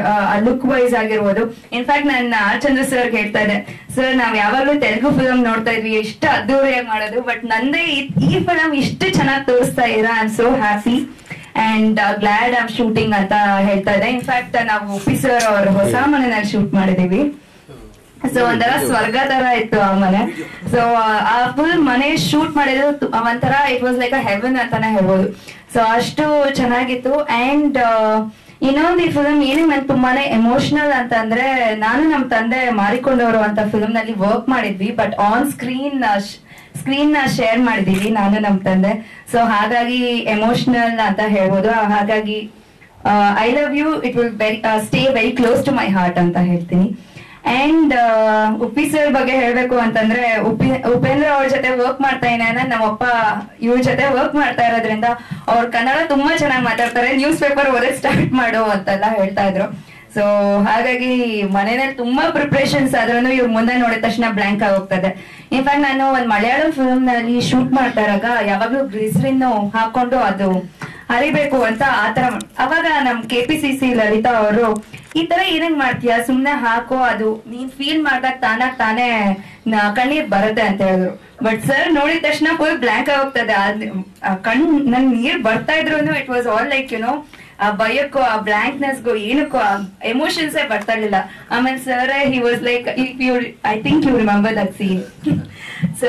look wise ಆಗಿರ್ಬೋದು in fact ನಾನು R Chandra sir ಹೇಳ್ತಾ ಇದ್ದೆ ಸರ್ ನಾವ್ ಯಾವಾಗ್ಲೂ ತೆಲುಗು ಫಿಲಮ್ ನೋಡ್ತಾ ಇದ್ವಿ ಎಷ್ಟು ಅದ್ದೂರಿಯಾಗಿ ಮಾಡೋದು ಬಟ್ ನಂದೇ ಈ- ಈ ಫಿಲಮ್ ಇಷ್ಟು ಚೆನ್ನಾಗಿ ತೋರಿಸ್ತಾ ಇದ್ದೀರಾ I am so happy and glad am shooting ಅಂತ ಹೇಳ್ತಾ ಇದ್ದೆ ಇನ್ಫ್ಯಾಕ್ಟ್ ನಾವು ಉಪ್ಪಿ ಸರ್ ಅವ್ರ ಹೊಸ ಮನೆಯಲ್ಲಿ ಶೂಟ್ ಮಾಡಿದೀವಿ ಸೊ ಒಂಥರ ಸ್ವರ್ಗ ತರ ಇತ್ತು ಆ ಮನೆ ಸೊ ಆ ಫುಲ್ ಮನೆ ಶೂಟ್ ಮಾಡಿದ್ರು ತು- ಒಂಥರ it was like a heaven ಅಂತಾನೆ ಹೇಳ್ಬೋದು ಸೊ ಅಷ್ಟು ಚೆನ್ನಾಗಿತ್ತು ಅಂಡ್ ಇನ್ನೊಂದು ಈ ಫಿಲ್ಮ್ ಏನೇ ನನ್ ತುಂಬಾನೇ ಎಮೋಷನಲ್ ಅಂತ ಅಂದ್ರೆ ನಾನು ನಮ್ ತಂದೆ ಮಾರಿಕೊಂಡವರು ಅಂತ ಫಿಲ್ಮ್ ನಲ್ಲಿ ವರ್ಕ್ ಮಾಡಿದ್ವಿ ಬಟ್ ಆನ್ ಸ್ಕ್ರೀನ್ ಸ್ಕ್ರೀನ್ ನ ಶೇರ್ ಮಾಡಿದೀವಿ ನಾನು ನಮ್ ತಂದೆ ಸೊ ಹಾಗಾಗಿ ಎಮೋಷನಲ್ ಅಂತ ಹೇಳ್ಬೋದು ಹಾಗಾಗಿ I love you it will very stay very close to my heart ಅಂತ ಹೇಳ್ತೀನಿ ಅಂಡ್ ಉಪ್ಪಿ ಸರ್ ಬಗ್ಗೆ ಹೇಳ್ಬೇಕು ಅಂತಂದ್ರೆ ಉಪ್ಪಿ ಉಪೇಂದ್ರ ಅವ್ರ ಜೊತೆ ವರ್ಕ್ ಮಾಡ್ತಾ ಇದ್ದೇನೆ ಅಂದ್ರೆ ನಮ್ಮಪ್ಪ ಇವ್ರ ಜೊತೆ ವರ್ಕ್ ಮಾಡ್ತಾ ಇರೋದ್ರಿಂದ ಅವ್ರ ಕನ್ನಡ ತುಂಬಾ ಚೆನ್ನಾಗಿ ಮಾತಾಡ್ತಾರೆ ನ್ಯೂಸ್ ಪೇಪರ್ ಓದಕ್ ಸ್ಟಾರ್ಟ್ ಮಾಡು ಅಂತೆಲ್ಲ ಹೇಳ್ತಾ ಇದ್ರು ಸೊ ಹಾಗಾಗಿ ಮನೆಯಲ್ಲಿ ತುಂಬಾ ಪ್ರಿಪ್ರೇಷನ್ಸ್ ಆದ್ರೂ ಇವ್ರ ಮುಂದೆ ನೋಡಿದ ತಕ್ಷಣ ಬ್ಲಾಂಕ್ ಆಗೋಗ್ತದೆ ಇನ್ಫ್ಯಾಕ್ಟ್ ನಾನು ಒಂದ್ ಮಲಯಾಳಂ ಫಿಲ್ಮ್ ನಲ್ಲಿ ಶೂಟ್ ಮಾಡ್ತಾ ಇರುವಾಗ ಯಾವಾಗ್ಲೂ ಗ್ಲಿಸರಿನ್ ಹಾಕೊಂಡು ಅದು ಹರಿಬೇಕು ಅಂತ ಆತರ ಮಾಡ್- ಅವಾಗ ನಮ್ K P C C Lalitha ಅವರು ಈ ತರ ಏನಂಗ್ ಮಾಡ್ತೀಯ ಸುಮ್ನೆ ಹಾಕೋ ಅದು ನೀನ್ ಫೀಲ್ ಮಾಡ್ದಾಗ ತಾನಾಗ್ ತಾನೇ ನ- ಕಣ್ಣೀರ್ ಬರುತ್ತೆ ಅಂತ ಹೇಳಿದ್ರು ಬಟ್ ಸರ್ ನೋಡಿದ ತಕ್ಷಣ ಫುಲ್ ಬ್ಲಾಂಕ್ ಆಗೋಗ್ತದೆ ಅದ್- ಆ ಕಣ್ ನನ್ ನೀರ್ ಬರ್ತಾ ಇದ್ರು it was all like you know ಆ ಭಯಕ್ಕೂ ಆ ಬ್ಲಾಂಕ್ನೆಸ್ಗೂ ಏನಕ್ಕೂ ಎಮೋಷನ್ಸ್ ಬರ್ತಾ ಇರ್ಲಿಲ್ಲ ಆಮೇಲೆ sir he was like if you I think you remember that scene so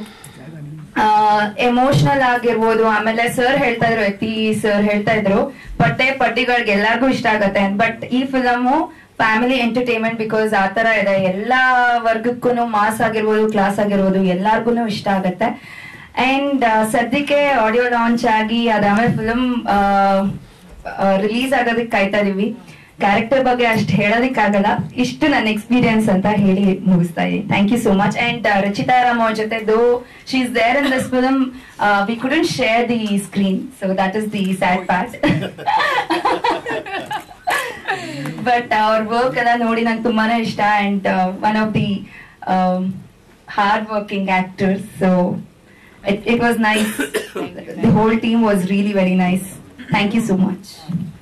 emotional ಆಗಿರ್ಬೋದು ಆಮೇಲೆ ಸರ್ ಹೇಳ್ತಾ ಇದ್ರು ಎತ್ತಿ ಸರ್ ಹೇಳ್ತಾ ಇದ್ರು ಪಟ್ಟೆ ಪಟ್ಟಿಗಳಿಗೆ ಎಲ್ಲಾರ್ಗು ಇಷ್ಟ ಆಗತ್ತೆ ಬಟ್ ಈ ಫಿಲಮು ಫ್ಯಾಮಿಲಿ ಎಂಟರ್ಟೈನ್ಮೆಂಟ್ ಬಿಕಾಸ್ ಆ ತರ ಇದೆ ಎಲ್ಲಾ ವರ್ಗಕ್ಕೂ ಮಾಸ್ ಆಗಿರ್ಬೋದು ಕ್ಲಾಸ್ ಆಗಿರ್ಬೋದು ಎಲ್ಲಾರ್ಗು ಇಷ್ಟ ಆಗತ್ತೆ ಅಂಡ್ ಸದ್ಯಕ್ಕೆ ಆಡಿಯೋ ಲಾಂಚ್ ಆಗಿ ಅದಾದ್ಮೇಲೆ ಫಿಲಮ್ ರಿಲೀಸ್ ಆಗೋದಕ್ಕೆ ಕಾಯ್ತಾ ಇದೀವಿ ಕ್ಯಾರೆಕ್ಟರ್ ಬಗ್ಗೆ ಅಷ್ಟು ಹೇಳೋದಕ್ಕಾಗಲ್ಲ ಇಷ್ಟು ನನ್ನ ಎಕ್ಸ್ಪೀರಿಯನ್ಸ್ ಅಂತ ಹೇಳಿ ಮುಗಿಸ್ತಾ ಇದ್ದೀನಿ thank you so much and Rachita Ram ಅವ್ರ ಜೊತೆ though she is there in this film we couldn't share the screen so that is the sad part but ಅವ್ರ ವರ್ಕ್ ಎಲ್ಲ ನೋಡಿ ನಂಗೆ ತುಂಬಾನೇ ಇಷ್ಟ and one of the hard working actors so it was nice the whole team was really very nice thank you so much